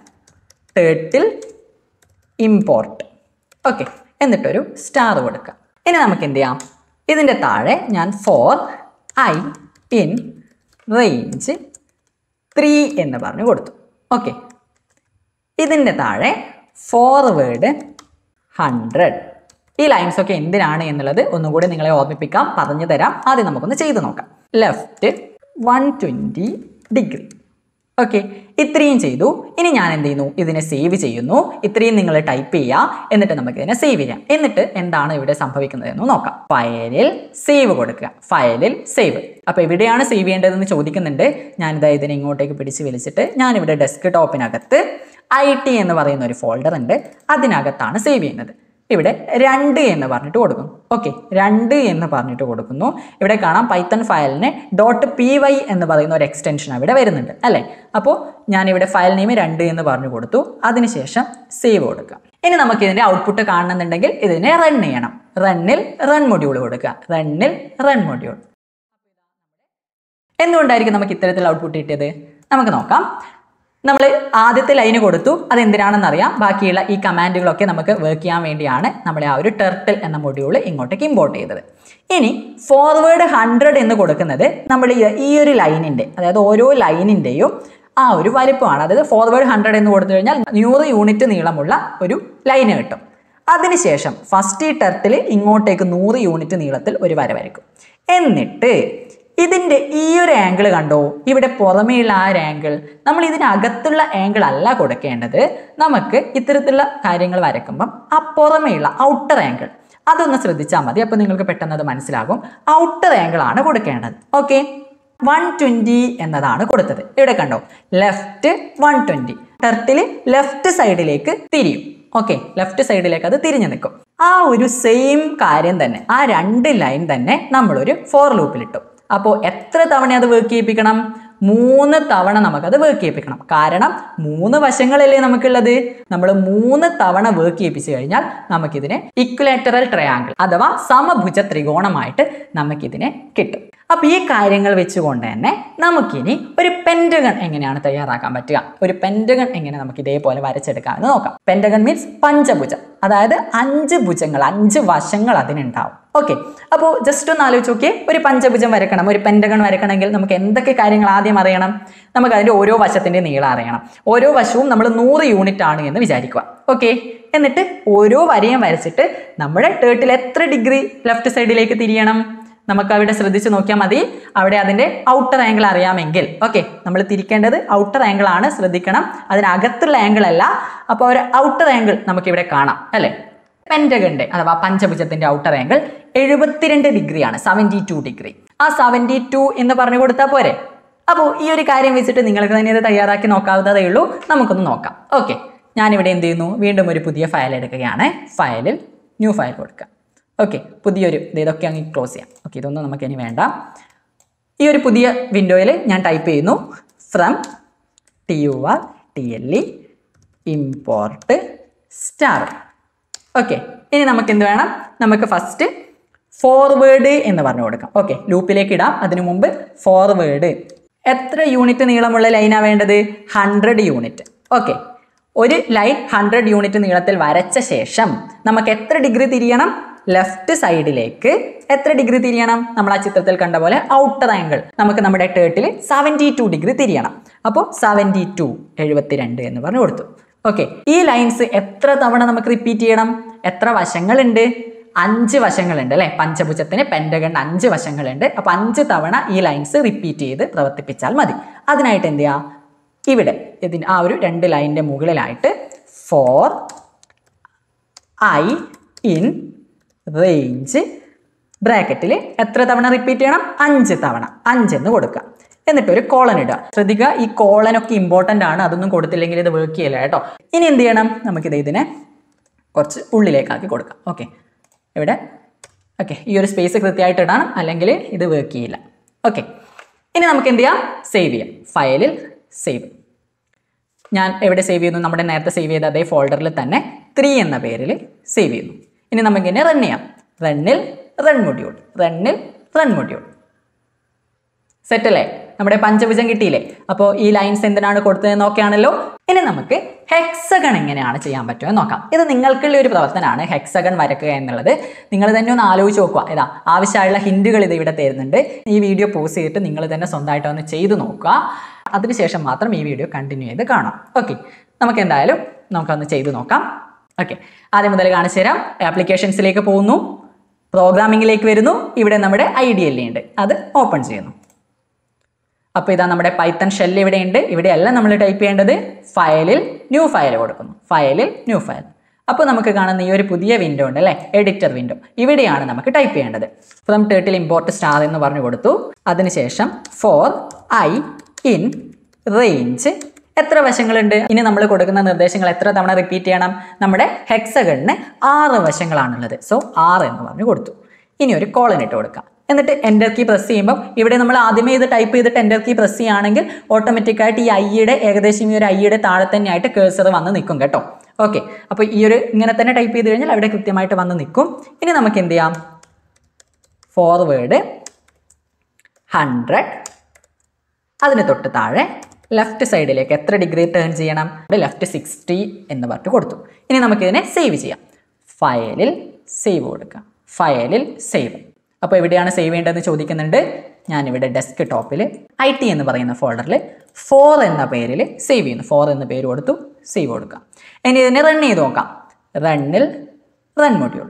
ടേട്ടിൽ ഇമ്പോർട്ട് ഓക്കെ എന്നിട്ടൊരു സ്റ്റാർ കൊടുക്കാം ഇനി നമുക്ക് എന്ത് ചെയ്യാം ഇതിൻ്റെ താഴെ ഞാൻ for I in range three എന്ന് പറഞ്ഞ് കൊടുത്തു ഓക്കെ ഇതിൻ്റെ താഴെ ഫോർവേഡ് ഹൺഡ്രഡ് ഈ ലൈൻസ് ഒക്കെ എന്തിനാണ് എന്നുള്ളത് ഒന്നും കൂടി നിങ്ങളെ ഓർമ്മിപ്പിക്കാം പറഞ്ഞു തരാം ആദ്യം നമുക്കൊന്ന് ചെയ്ത് നോക്കാം left one twenty degree okay ഇത്രയും ചെയ്തു ഇനി ഞാൻ എന്ത് ചെയ്യുന്നു ഇതിനെ സേവ് ചെയ്യുന്നു ഇത്രയും നിങ്ങൾ ടൈപ്പ് ചെയ്യുക എന്നിട്ട് നമുക്ക് ഇതിനെ സേവ് ചെയ്യാം എന്നിട്ട് എന്താണ് ഇവിടെ സംഭവിക്കുന്നത് എന്ന് നോക്കാം ഫയലിൽ സേവ് കൊടുക്കുക ഫയലിൽ സേവ് അപ്പോൾ എവിടെയാണ് സേവ് ചെയ്യേണ്ടതെന്ന് ചോദിക്കുന്നുണ്ട് ഞാനിതാ ഇതിനെ ഇങ്ങോട്ടേക്ക് പിടിച്ച് വലിച്ചിട്ട് ഞാനിവിടെ ഡെസ്ക് ടോപ്പിനകത്ത് ഐ ടി എന്ന് പറയുന്ന ഒരു ഫോൾഡർ ഉണ്ട് അതിനകത്താണ് സേവ് ചെയ്യുന്നത് ഇവിടെ രണ്ട് എന്ന് പറഞ്ഞിട്ട് കൊടുക്കും ഓക്കെ രണ്ട് എന്ന് പറഞ്ഞിട്ട് കൊടുക്കുന്നു ഇവിടെ കാണാം പൈത്തൺ ഫയലിന് ഡോട്ട് പി വൈ എന്ന് പറയുന്ന ഒരു എക്സ്റ്റൻഷൻ അവിടെ വരുന്നുണ്ട് അല്ലേ അപ്പോൾ ഞാനിവിടെ ഫയൽ നെയിം രണ്ട് എന്ന് പറഞ്ഞു കൊടുത്തു അതിനുശേഷം സേവ് കൊടുക്കുക ഇനി നമുക്ക് ഇതിൻ്റെ ഔട്ട്പുട്ട് കാണണമെന്നുണ്ടെങ്കിൽ ഇതിനെ റൺ ചെയ്യണം റണ്ണിൽ റൺ മൊഡ്യൂൾ കൊടുക്കുക റണ്ണിൽ റൺ മൊഡ്യൂൾ എന്തുകൊണ്ടായിരിക്കും നമുക്ക് ഇത്തരത്തിൽ ഔട്ട്പുട്ട് കിട്ടിയത് നമുക്ക് നോക്കാം നമ്മൾ ആദ്യത്തെ ലൈന് കൊടുത്തു അത് എന്തിനാണെന്ന് അറിയാം ബാക്കിയുള്ള ഈ കമാൻഡുകളൊക്കെ നമുക്ക് വർക്ക് ചെയ്യാൻ വേണ്ടിയാണ് നമ്മൾ ആ ഒരു ടെർട്ടിൽ എന്ന മൊഡ്യൂൾ ഇങ്ങോട്ടേക്ക് ഇമ്പോർട്ട് ചെയ്തത് ഇനി ഫോർവേഡ് ഹൺഡ്രഡ് എന്ന് കൊടുക്കുന്നത് നമ്മൾ ഈ- ഈ ഒരു ലൈനിൻ്റെ അതായത് ഓരോ ലൈനിൻ്റെയും ആ ഒരു വലിപ്പമാണ് അതായത് ഫോർവേഡ് ഹൺഡ്രഡ് എന്ന് കൊടുത്തു കഴിഞ്ഞാൽ നൂറ് യൂണിറ്റ് നീളമുള്ള ഒരു ലൈന് കിട്ടും അതിനുശേഷം ഫസ്റ്റ് ഈ ടെർട്ടിൽ ഇങ്ങോട്ടേക്ക് നൂറ് യൂണിറ്റ് നീളത്തിൽ ഒരു വര വരയ്ക്കും എന്നിട്ട് ഇതിൻ്റെ ഈ ഒരു ആംഗിൾ കണ്ടോ ഇവിടെ പുറമേയുള്ള ആ ഒരു ആംഗിൾ നമ്മൾ ഇതിനകത്തുള്ള ആംഗിൾ അല്ല കൊടുക്കേണ്ടത് നമുക്ക് ഇത്തരത്തിലുള്ള കാര്യങ്ങൾ വരയ്ക്കുമ്പം ആ പുറമേയുള്ള ഔട്ടർ ആംഗിൾ അതൊന്ന് ശ്രദ്ധിച്ചാൽ മതി അപ്പോൾ നിങ്ങൾക്ക് പെട്ടെന്ന് അത് മനസ്സിലാകും ഔട്ടർ ആംഗിൾ ആണ് കൊടുക്കേണ്ടത് ഓക്കെ വൺ ട്വൻറ്റി എന്നതാണ് കൊടുത്തത് ഇവിടെ കണ്ടോ left one twenty turtle left സൈഡിലേക്ക് തിരിയും ഓക്കെ ലെഫ്റ്റ് സൈഡിലേക്ക് അത് തിരിഞ്ഞു നിൽക്കും ആ ഒരു സെയിം കാര്യം തന്നെ ആ രണ്ട് ലൈൻ തന്നെ നമ്മളൊരു ഫോർ ലൂപ്പിലിട്ടു അപ്പോൾ എത്ര തവണ അത് വർക്ക് ചെയ്യിപ്പിക്കണം മൂന്ന് തവണ നമുക്കത് വർക്ക് ചെയ്യിപ്പിക്കണം കാരണം മൂന്ന് വശങ്ങളല്ലേ നമുക്കുള്ളത് നമ്മൾ മൂന്ന് തവണ വർക്ക് ചെയ്യിപ്പിച്ചു കഴിഞ്ഞാൽ നമുക്കിതിനെ ഇക്വലേറ്ററൽ ട്രയാങ്കിൾ അഥവാ സമഭുജ ത്രികോണമായിട്ട് നമുക്കിതിനെ കിട്ടും അപ്പോൾ ഈ കാര്യങ്ങൾ വെച്ചുകൊണ്ട് തന്നെ നമുക്കിനി ഒരു പെൻറ്റഗൺ എങ്ങനെയാണ് തയ്യാറാക്കാൻ പറ്റുക ഒരു പെൻറ്റഗൺ എങ്ങനെ നമുക്ക് ഇതേപോലെ വരച്ചെടുക്കാമെന്ന് നോക്കാം പെൻറ്റഗൺ മീൻസ് പഞ്ചഭുജം അതായത് അഞ്ച് ഭുജങ്ങൾ അഞ്ച് വശങ്ങൾ അതിനുണ്ടാവും ഓക്കെ അപ്പോൾ ജസ്റ്റ് ഒന്ന് ആലോചിച്ച് നോക്കിയേ ഒരു പഞ്ചഭുജം വരക്കണം ഒരു പെൻറ്റഗൺ വരക്കണമെങ്കിൽ നമുക്ക് എന്തൊക്കെ കാര്യങ്ങൾ ആദ്യം അറിയണം നമുക്ക് അതിൻ്റെ ഓരോ വശത്തിൻ്റെ നീളം അറിയണം ഓരോ വശവും നമ്മൾ നൂറ് യൂണിറ്റ് ആണ് എന്ന് വിചാരിക്കുക ഓക്കെ എന്നിട്ട് ഓരോ വരയും വരച്ചിട്ട് നമ്മുടെ ടേർട്ടിൽ എത്ര ഡിഗ്രി ലെഫ്റ്റ് സൈഡിലേക്ക് തിരിയണം നമുക്ക് അവിടെ ശ്രദ്ധിച്ച് നോക്കിയാൽ മതി അവിടെ അതിൻ്റെ ഔട്ടർ ആംഗിൾ അറിയാമെങ്കിൽ ഓക്കെ നമ്മൾ തിരിക്കേണ്ടത് ഔട്ടർ ആംഗിൾ ആണ് ശ്രദ്ധിക്കണം അതിനകത്തുള്ള ആംഗിൾ അല്ല അപ്പോൾ ഒരു ഔട്ടർ ആംഗിൾ നമുക്കിവിടെ കാണാം അല്ലേ പെൻറ്റഗണിൻ്റെ അഥവാ പഞ്ചഭുജത്തിൻ്റെ ഔട്ടർ ആംഗിൾ എഴുപത്തിരണ്ട് ഡിഗ്രിയാണ് സെവൻറ്റി ടു ഡിഗ്രി ആ സെവൻറ്റി ടു എന്ന് പറഞ്ഞു കൊടുത്താൽ പോരെ അപ്പോൾ ഈ ഒരു കാര്യം വെച്ചിട്ട് നിങ്ങൾക്ക് തന്നെ ഇത് തയ്യാറാക്കി നോക്കാവുന്നതേ ഉള്ളൂ നമുക്കൊന്ന് നോക്കാം ഓക്കെ ഞാനിവിടെ എന്ത് ചെയ്യുന്നു വീണ്ടും ഒരു പുതിയ ഫയൽ എടുക്കുകയാണ് ഫയലിൽ ന്യൂ ഫയൽ കൊടുക്കുക ഓക്കെ പുതിയൊരു ഇത് ഇതൊക്കെ അങ്ങ് ക്ലോസ് ചെയ്യാം ഓക്കെ ഇതൊന്നും നമുക്ക് ഇനി വേണ്ട ഈ ഒരു പുതിയ വിൻഡോയിൽ ഞാൻ ടൈപ്പ് ചെയ്യുന്നു from T U R T L E import star okay ഇനി നമുക്ക് എന്ത് വേണം നമുക്ക് ഫസ്റ്റ് ഫോർവേഡ് എന്ന് പറഞ്ഞു കൊടുക്കാം ഓക്കെ ലൂപ്പിലേക്ക് ഇടാം അതിനു മുമ്പ് ഫോർവേഡ് എത്ര യൂണിറ്റ് നീളമുള്ള ലൈനാണ് വേണ്ടത് ഹൺഡ്രഡ് യൂണിറ്റ് ഓക്കെ ഒരു ലൈൻ ഹൺഡ്രഡ് യൂണിറ്റ് നീളത്തിൽ വരച്ച ശേഷം നമുക്ക് എത്ര ഡിഗ്രി തിരിയണം ലെഫ്റ്റ് സൈഡിലേക്ക് എത്ര ഡിഗ്രി തിരിയണം നമ്മൾ ആ ചിത്രത്തിൽ കണ്ട പോലെ ഔട്ടർ ആംഗിൾ നമുക്ക് നമ്മുടെ ടേർട്ടിൽ സെവൻറ്റി ടു ഡിഗ്രി തിരിയണം അപ്പോൾ സെവൻറ്റി ടു എഴുപത്തിരണ്ട് എന്ന് പറഞ്ഞു കൊടുത്തു ഓക്കെ ഈ ലൈൻസ് എത്ര തവണ നമുക്ക് റിപ്പീറ്റ് ചെയ്യണം എത്ര വശങ്ങളുണ്ട് അഞ്ച് വശങ്ങളുണ്ട് അല്ലേ പഞ്ചഭുജത്തിന് പെൻറ്റഗൺ അഞ്ച് വശങ്ങളുണ്ട് അപ്പോൾ അഞ്ച് തവണ ഈ ലൈൻസ് റിപ്പീറ്റ് ചെയ്ത് പ്രവർത്തിപ്പിച്ചാൽ മതി അതിനായിട്ട് എന്ത് ചെയ്യുക ഇവിടെ ഇതിന് ആ ഒരു രണ്ട് ലൈനിൻ്റെ മുകളിലായിട്ട് ഫോർ ഐ ഇൻ റേഞ്ച് ബ്രാക്കറ്റിൽ എത്ര തവണ റിപ്പീറ്റ് ചെയ്യണം അഞ്ച് തവണ അഞ്ചെന്ന് കൊടുക്കുക എന്നിട്ട് ഒരു കോളൻ ഇടുക ശ്രദ്ധിക്കുക ഈ കോളനൊക്കെ ഇമ്പോർട്ടൻ്റ് ആണ് അതൊന്നും കൊടുത്തില്ലെങ്കിൽ ഇത് വർക്ക് ചെയ്യില്ല കേട്ടോ ഇനി എന്ത് ചെയ്യണം നമുക്കിത് ഇതിനെ കുറച്ച് ഉള്ളിലേക്കാക്കി കൊടുക്കാം ഓക്കെ ഇവിടെ ഓക്കെ ഈ ഒരു സ്പേസ് കൃത്യമായിട്ട് ഇടണം അല്ലെങ്കിൽ ഇത് വർക്ക് ചെയ്യില്ല ഓക്കെ ഇനി നമുക്ക് എന്ത് ചെയ്യാം സേവ് ചെയ്യാം ഫയലിൽ സേവ് ഞാൻ എവിടെ സേവ് ചെയ്യുന്നു നമ്മുടെ നേരത്തെ സേവ് ചെയ്ത അതേ ഫോൾഡറിൽ തന്നെ ത്രീ എന്ന പേരിൽ സേവ് ചെയ്യുന്നു ഇനി നമുക്കിനെ റൺ ചെയ്യാം റണ്ണിൽ റൺ മൊഡ്യൂൾ റണ്ണിൽ റൺ മൊഡ്യൂൾ സെറ്റല്ലേ നമ്മുടെ പഞ്ചഭുജം കിട്ടിയില്ലേ അപ്പോൾ ഈ ലൈൻസ് എന്തിനാണ് കൊടുത്തത് നോക്കിയാണല്ലോ ഇനി നമുക്ക് ഹെക്സഗൺ എങ്ങനെയാണ് ചെയ്യാൻ പറ്റുക എന്ന് നോക്കാം ഇത് നിങ്ങൾക്കുള്ള ഒരു പ്രവർത്തനമാണ് ഹെക്സഗൺ വരക്കുക എന്നുള്ളത് നിങ്ങൾ തന്നെ ഒന്ന് ആലോചിച്ച് നോക്കുക ഇതാ ആവശ്യമായുള്ള ഹിൻഡുകൾ ഇത് ഇവിടെ തരുന്നുണ്ട് ഈ വീഡിയോ പോസ് ചെയ്തിട്ട് നിങ്ങൾ തന്നെ സ്വന്തമായിട്ട് ഒന്ന് ചെയ്ത് നോക്കുക അതിനുശേഷം മാത്രം ഈ വീഡിയോ കണ്ടിന്യൂ ചെയ്ത് കാണാം ഓക്കെ നമുക്ക് എന്തായാലും നമുക്കൊന്ന് ചെയ്ത് നോക്കാം ഓക്കെ ആദ്യം മുതൽ കാണിച്ചു തരാം ആപ്ലിക്കേഷൻസിലേക്ക് പോകുന്നു പ്രോഗ്രാമിങ്ങിലേക്ക് വരുന്നു ഇവിടെ നമ്മുടെ ഐ ഡി എൽ ഉണ്ട് അത് ഓപ്പൺ ചെയ്യുന്നു അപ്പോൾ ഇതാ നമ്മുടെ പൈത്തൺ ഷെൽ ഇവിടെ ഉണ്ട് ഇവിടെയല്ല നമ്മൾ ടൈപ്പ് ചെയ്യേണ്ടത് ഫയലിൽ ന്യൂ ഫയൽ കൊടുക്കുന്നു ഫയലിൽ ന്യൂ ഫയൽ അപ്പോൾ നമുക്ക് കാണുന്ന ഈ ഒരു പുതിയ വിൻഡോ ഉണ്ട് അല്ലേ എഡിറ്റർ വിൻഡോ ഇവിടെയാണ് നമുക്ക് ടൈപ്പ് ചെയ്യേണ്ടത് ഫ്രം ടേട്ടിൽ ഇമ്പോർട്ട് സ്റ്റാർ എന്ന് പറഞ്ഞു കൊടുത്തു അതിനുശേഷം ഫോർ ഐ ഇൻ റേഞ്ച് എത്ര വശങ്ങളുണ്ട് ഇനി നമ്മൾ കൊടുക്കുന്ന നിർദ്ദേശങ്ങൾ എത്ര തവണ റിപ്പീറ്റ് ചെയ്യണം നമ്മുടെ ഹെക്സഗണിന് ആറ് വശങ്ങളാണുള്ളത് സോ ആറ് എന്ന് പറഞ്ഞു കൊടുത്തു ഇനി ഒരു കോളൻ ഇട്ട് കൊടുക്കാം എന്നിട്ട് എൻ്റർ കീ പ്രസ് ചെയ്യുമ്പോൾ ഇവിടെ നമ്മൾ ആദ്യമേ ഇത് ടൈപ്പ് ചെയ്തിട്ട് എൻ്റർ കീ പ്രസ് ചെയ്യുകയാണെങ്കിൽ ഓട്ടോമാറ്റിക്കായിട്ട് ഈ ഐയുടെ ഏകദേശം ഈ ഒരു ഐയുടെ താഴെ തന്നെയായിട്ട് കേഴ്സർ വന്ന് നിൽക്കും കേട്ടോ ഓക്കെ അപ്പോൾ ഈ ഒരു ഇങ്ങനെ തന്നെ ടൈപ്പ് ചെയ്ത് കഴിഞ്ഞാൽ അവിടെ കൃത്യമായിട്ട് വന്ന് നിൽക്കും ഇനി നമുക്ക് എന്ത് ചെയ്യാം ഫോർവേഡ് ഹൺഡ്രഡ് അതിന് തൊട്ട് താഴെ ലെഫ്റ്റ് സൈഡിലേക്ക് എത്ര ഡിഗ്രി ടേൺ ചെയ്യണം ഇവിടെ ലെഫ്റ്റ് സിക്സ്റ്റി എന്ന് പറഞ്ഞിട്ട് കൊടുത്തു ഇനി നമുക്കിതിനെ സേവ് ചെയ്യാം ഫയലിൽ സേവ് കൊടുക്കാം ഫയലിൽ സേവ് അപ്പോൾ എവിടെയാണ് സേവ് ചെയ്യേണ്ടതെന്ന് ചോദിക്കുന്നുണ്ട് ഞാനിവിടെ ഡെസ്ക് ടോപ്പിൽ ഐ ടി എന്ന് പറയുന്ന ഫോൾഡറിൽ ഫോർ എന്ന പേരിൽ സേവ് ചെയ്യുന്നു ഫോർ എന്ന പേര് കൊടുത്തു സേവ് കൊടുക്കാം ഇനി ഇതിനെ റൺ ചെയ്ത് നോക്കാം റണ്ണിൽ റൺ മൊഡ്യൂൾ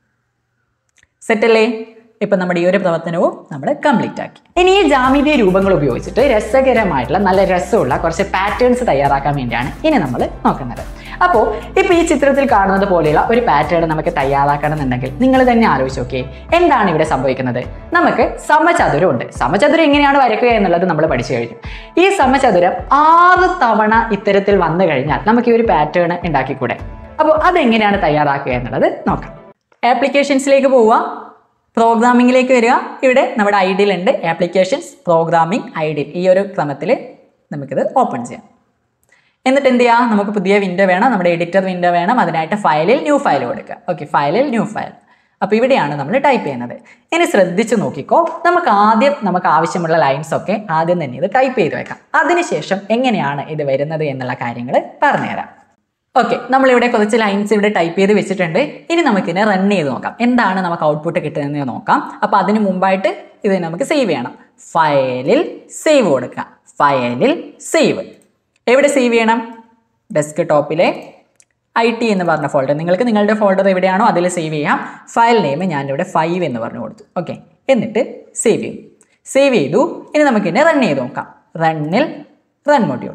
സെറ്റല്ലേ ഇപ്പം നമ്മുടെ ഈ ഒരു പ്രവർത്തനവും നമ്മൾ കംപ്ലീറ്റ് ആക്കി ഇനി ഈ ജാമിതീയ രൂപങ്ങൾ ഉപയോഗിച്ചിട്ട് രസകരമായിട്ടുള്ള നല്ല രസമുള്ള കുറച്ച് പാറ്റേൺസ് തയ്യാറാക്കാൻ വേണ്ടിയാണ് ഇനി നമ്മൾ നോക്കുന്നത് അപ്പോൾ ഇപ്പോൾ ഈ ചിത്രത്തിൽ കാണുന്നത് പോലെയുള്ള ഒരു പാറ്റേൺ നമുക്ക് തയ്യാറാക്കണം എന്നുണ്ടെങ്കിൽ നിങ്ങൾ തന്നെ ആലോചിച്ച് നോക്കിയേ എന്താണ് ഇവിടെ സംഭവിക്കുന്നത് നമുക്ക് സമചതുരം ഉണ്ട് സമചതുരം എങ്ങനെയാണ് വരയ്ക്കുക എന്നുള്ളത് നമ്മൾ പഠിച്ചു കഴിഞ്ഞു ഈ സമചതുരം ആറ് തവണ ഇത്തരത്തിൽ വന്നു കഴിഞ്ഞാൽ നമുക്ക് ഈ ഒരു പാറ്റേൺ ഉണ്ടാക്കിക്കൂടെ അപ്പോൾ അതെങ്ങനെയാണ് തയ്യാറാക്കുക എന്നുള്ളത് നോക്കാം ആപ്ലിക്കേഷൻസിലേക്ക് പോവുക പ്രോഗ്രാമിങ്ങിലേക്ക് വരിക ഇവിടെ നമ്മുടെ ഐഡിയിലുണ്ട് ആപ്ലിക്കേഷൻസ് പ്രോഗ്രാമിംഗ് ഐഡിൽ ഈ ഒരു ക്രമത്തിൽ നമുക്കിത് ഓപ്പൺ ചെയ്യാം എന്നിട്ട് എന്ത് ചെയ്യാം നമുക്ക് പുതിയ വിൻഡോ വേണം നമ്മുടെ എഡിറ്റർ വിൻഡോ വേണം അതിനായിട്ട് ഫയലിൽ ന്യൂ ഫയൽ കൊടുക്കുക ഓക്കെ ഫയലിൽ ന്യൂ ഫയൽ അപ്പോൾ ഇവിടെയാണ് നമ്മൾ ടൈപ്പ് ചെയ്യുന്നത് ഇനി ശ്രദ്ധിച്ച് നോക്കിക്കോ നമുക്ക് ആദ്യം നമുക്ക് ആവശ്യമുള്ള ലൈൻസ് ഒക്കെ ആദ്യം തന്നെ ഇത് ടൈപ്പ് ചെയ്ത് വെക്കാം അതിനുശേഷം എങ്ങനെയാണ് ഇത് വരുന്നത് എന്നുള്ള കാര്യങ്ങൾ പറഞ്ഞുതരാം ഓക്കെ നമ്മളിവിടെ കുറച്ച് ലൈൻസ് ഇവിടെ ടൈപ്പ് ചെയ്ത് വെച്ചിട്ടുണ്ട് ഇനി നമുക്കിതിനെ റൺ ചെയ്ത് നോക്കാം എന്താണ് നമുക്ക് ഔട്ട്പുട്ട് കിട്ടുന്നതെന്ന് നോക്കാം അപ്പോൾ അതിന് മുമ്പായിട്ട് ഇത് നമുക്ക് സേവ് ചെയ്യണം ഫയലിൽ സേവ് കൊടുക്കുക ഫയലിൽ സേവ് എവിടെ സേവ് ചെയ്യണം ഡെസ്ക് ടോപ്പിലെ ഐ ടി എന്ന് പറഞ്ഞ ഫോൾഡർ നിങ്ങൾക്ക് നിങ്ങളുടെ ഫോൾഡർ എവിടെയാണോ അതിൽ സേവ് ചെയ്യാം ഫയൽ നെയിം ഞാനിവിടെ ഫൈവ് എന്ന് പറഞ്ഞു കൊടുത്തു ഓക്കെ എന്നിട്ട് സേവ് ചെയ്തു സേവ് ചെയ്തു ഇനി നമുക്കിതിനെ റൺ ചെയ്ത് നോക്കാം റണ്ണിൽ റൺ മൊഡ്യൂൾ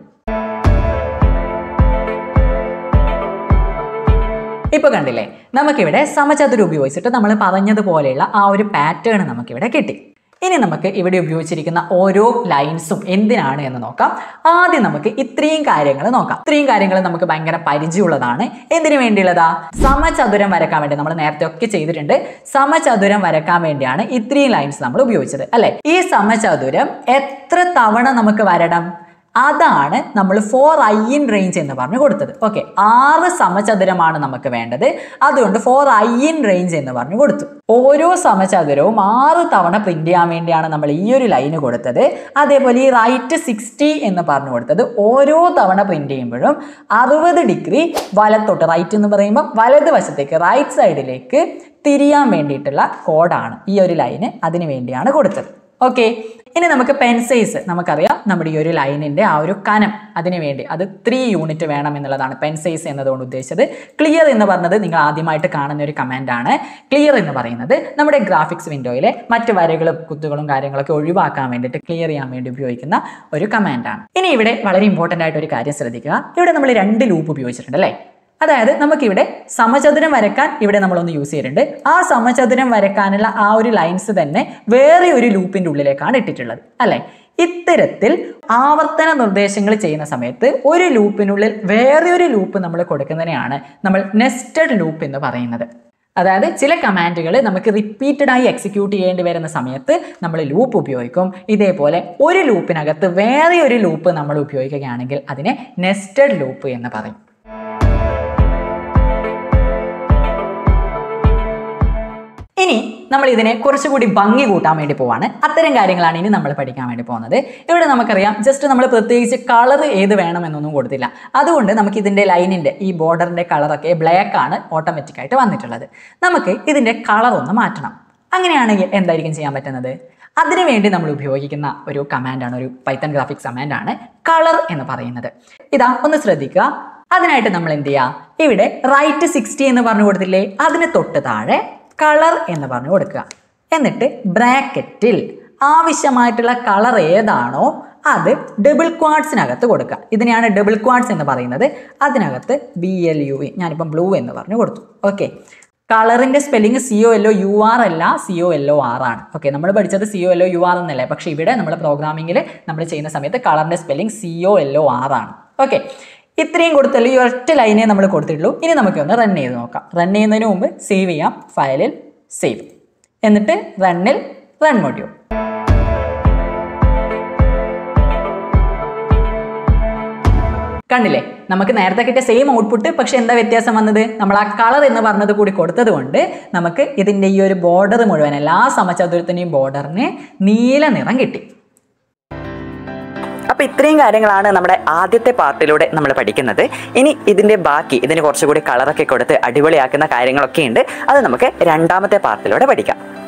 ഇപ്പൊ കണ്ടില്ലേ നമുക്കിവിടെ സമചതുരം ഉപയോഗിച്ചിട്ട് നമ്മൾ പറഞ്ഞതുപോലെയുള്ള ആ ഒരു പാറ്റേൺ നമുക്കിവിടെ കിട്ടി ഇനി നമുക്ക് ഇവിടെ ഉപയോഗിച്ചിരിക്കുന്ന ഓരോ ലൈൻസും എന്തിനാണ് എന്ന് നോക്കാം ആദ്യം നമുക്ക് ഇത്രയും കാര്യങ്ങൾ നോക്കാം ഇത്രയും കാര്യങ്ങൾ നമുക്ക് ഭയങ്കര പരിചയമുള്ളതാണ് എന്തിനു വേണ്ടിയുള്ളതാ സമചതുരം വരക്കാൻ വേണ്ടി നമ്മൾ നേരത്തെ ഒക്കെ ചെയ്തിട്ടുണ്ട് സമചതുരം വരക്കാൻ വേണ്ടിയാണ് ഇത്രയും ലൈൻസ് നമ്മൾ ഉപയോഗിച്ചത് അല്ലെ ഈ സമചതുരം എത്ര തവണ നമുക്ക് വരണം അതാണ് നമ്മൾ ഫോർ ഐ ഇൻ റേഞ്ച് എന്ന് പറഞ്ഞു കൊടുത്തത് ഓക്കെ ആറ് സമചതുരമാണ് നമുക്ക് വേണ്ടത് അതുകൊണ്ട് ഫോർ ഐ ഇൻ റേഞ്ച് എന്ന് പറഞ്ഞു കൊടുത്തു ഓരോ സമചതുരവും ആറ് തവണ പ്രിന്റ് ചെയ്യാൻ വേണ്ടിയാണ് നമ്മൾ ഈ ഒരു ലൈന് കൊടുത്തത് അതേപോലെ ഈ റൈറ്റ് സിക്സ്റ്റി എന്ന് പറഞ്ഞു കൊടുത്തത് ഓരോ തവണ പ്രിന്റ് ചെയ്യുമ്പോഴും അറുപത് ഡിഗ്രി വലത്തോട്ട് റൈറ്റ് എന്ന് പറയുമ്പോൾ വലത് വശത്തേക്ക് റൈറ്റ് സൈഡിലേക്ക് തിരിയാൻ വേണ്ടിയിട്ടുള്ള കോഡാണ് ഈ ഒരു ലൈന് അതിന് വേണ്ടിയാണ് കൊടുത്തത് ഓക്കെ ഇനി നമുക്ക് പെൻ സൈസ് നമുക്കറിയാം നമ്മുടെ ഈ ഒരു ലൈനിന്റെ ആ ഒരു കനം അതിന് വേണ്ടി അത് ത്രീ യൂണിറ്റ് വേണം എന്നുള്ളതാണ് പെൻ സൈസ് എന്നതുകൊണ്ട് ഉദ്ദേശിച്ചത് ക്ലിയർ എന്ന് പറഞ്ഞത് നിങ്ങൾ ആദ്യമായിട്ട് കാണുന്ന ഒരു കമാൻഡാണ് ക്ലിയർ എന്ന് പറയുന്നത് നമ്മുടെ ഗ്രാഫിക്സ് വിൻഡോയിലെ മറ്റ് വരകളും കുത്തുകളും കാര്യങ്ങളൊക്കെ ഒഴിവാക്കാൻ വേണ്ടിയിട്ട് ക്ലിയർ ചെയ്യാൻ വേണ്ടി ഉപയോഗിക്കുന്ന ഒരു കമാൻഡാണ് ഇനി ഇവിടെ വളരെ ഇമ്പോർട്ടൻ്റ് ആയിട്ട് ഒരു കാര്യം ശ്രദ്ധിക്കുക ഇവിടെ നമ്മൾ രണ്ട് ലൂപ്പ് ഉപയോഗിച്ചിട്ടുണ്ട് അല്ലേ അതായത് നമുക്കിവിടെ സമചതുരം വരക്കാൻ ഇവിടെ നമ്മളൊന്ന് യൂസ് ചെയ്തിട്ടുണ്ട് ആ സമചതുരം വരക്കാനുള്ള ആ ഒരു ലൈൻസ് തന്നെ വേറെ ഒരു ലൂപ്പിന്റെ ഉള്ളിലേക്കാണ് ഇട്ടിട്ടുള്ളത് അല്ലെ ഇത്തരത്തിൽ ആവർത്തന നിർദ്ദേശങ്ങൾ ചെയ്യുന്ന സമയത്ത് ഒരു ലൂപ്പിനുള്ളിൽ വേറെ ഒരു ലൂപ്പ് നമ്മൾ കൊടുക്കുന്നതിനെയാണ് നമ്മൾ നെസ്റ്റഡ് ലൂപ്പ് എന്ന് പറയുന്നത് അതായത് ചില കമാൻഡുകൾ നമുക്ക് റിപ്പീറ്റഡ് ആയി എക്സിക്യൂട്ട് ചെയ്യേണ്ടി വരുന്ന സമയത്ത് നമ്മൾ ലൂപ്പ് ഉപയോഗിക്കും ഇതേപോലെ ഒരു ലൂപ്പിനകത്ത് വേറെ ഒരു ലൂപ്പ് നമ്മൾ ഉപയോഗിക്കുകയാണെങ്കിൽ അതിനെ നെസ്റ്റഡ് ലൂപ്പ് എന്ന് പറയും ഇനി നമ്മൾ ഇതിനെ കുറച്ചുകൂടി ഭംഗി കൂട്ടാൻ വേണ്ടി പോവാണ് അത്തരം കാര്യങ്ങളാണ് ഇനി നമ്മൾ പഠിക്കാൻ വേണ്ടി പോകുന്നത് ഇവിടെ നമുക്കറിയാം ജസ്റ്റ് നമ്മൾ പ്രത്യേകിച്ച് കളർ ഏത് വേണമെന്നൊന്നും കൊടുത്തില്ല അതുകൊണ്ട് നമുക്ക് ഇതിൻ്റെ ലൈനിൻ്റെ ഈ ബോർഡറിൻ്റെ കളറൊക്കെ ബ്ലാക്ക് ആണ് ഓട്ടോമാറ്റിക് ആയിട്ട് വന്നിട്ടുള്ളത് നമുക്ക് ഇതിൻ്റെ കളർ ഒന്ന് മാറ്റണം അങ്ങനെയാണെങ്കിൽ എന്തായിരിക്കും ചെയ്യാൻ പറ്റുന്നത് അതിനുവേണ്ടി നമ്മൾ ഉപയോഗിക്കുന്ന ഒരു കമാൻഡാണ് ഒരു പൈത്തൺ ഗ്രാഫിക്സ് കമാൻഡാണ് കളർ എന്ന് പറയുന്നത് ഇതാ ഒന്ന് ശ്രദ്ധിക്കുക അതിനായിട്ട് നമ്മൾ എന്ത് ചെയ്യുക ഇവിടെ റൈറ്റ് സിക്സ്റ്റി എന്ന് പറഞ്ഞു കൊടുത്തില്ലേ അതിന് തൊട്ട് താഴെ കളർ എന്ന് പറഞ്ഞു കൊടുക്കുക എന്നിട്ട് ബ്രാക്കറ്റിൽ ആവശ്യമായിട്ടുള്ള കളർ ഏതാണോ അത് ഡബിൾ ക്വാഡ്സിനകത്ത് കൊടുക്കുക ഇതിനെയാണ് ഡബിൾ ക്വാഡ്സ് എന്ന് പറയുന്നത് അതിനകത്ത് ബി എൽ യു ഇ ഞാനിപ്പം ബ്ലൂ എന്ന് പറഞ്ഞു കൊടുത്തു ഓക്കെ കളറിന്റെ spelling C O L O U R അല്ല C O L O R ആണ് ഓക്കെ നമ്മൾ പഠിച്ചത് C O L O U R എന്നല്ലേ പക്ഷേ ഇവിടെ നമ്മൾ പ്രോഗ്രാമിങ്ങിൽ നമ്മൾ ചെയ്യുന്ന സമയത്ത് കളറിന്റെ spelling C O L O R ആണ് ഓക്കെ ഇത്രയും കൊടുത്തല്ലോ ഈ ഒറ്റ ലൈനേ നമ്മൾ കൊടുത്തിട്ടുള്ളൂ ഇനി നമുക്കൊന്ന് റൺ ചെയ്ത് നോക്കാം റൺ ചെയ്യുന്നതിന് മുമ്പ് സേവ് ചെയ്യാം ഫയലിൽ സേവ് എന്നിട്ട് റണ്ണിൽ റൺ മൊഡ്യൂൾ കണ്ടില്ലേ നമുക്ക് നേരത്തെ കിട്ടിയ സെയിം ഔട്ട്പുട്ട് പക്ഷെ എന്താ വ്യത്യാസം വന്നത് നമ്മൾ ആ കളർ എന്ന് പറഞ്ഞത് കൂടി കൊടുത്തത് കൊണ്ട് നമുക്ക് ഇതിൻ്റെ ഈ ഒരു ബോർഡർ മുഴുവൻ എല്ലാ സമചതുരത്തിൻ്റെയും ബോർഡറിന് നീല നിറം കിട്ടി അപ്പൊ ഇത്രയും കാര്യങ്ങളാണ് നമ്മുടെ ആദ്യത്തെ പാർട്ടിലൂടെ നമ്മൾ പഠിക്കുന്നത് ഇനി ഇതിന്റെ ബാക്കി ഇതിന് കുറച്ചുകൂടി കളറൊക്കെ കൊടുത്ത് അടിപൊളിയാക്കുന്ന കാര്യങ്ങളൊക്കെ ഉണ്ട് അത് നമുക്ക് രണ്ടാമത്തെ പാർട്ടിലൂടെ പഠിക്കാം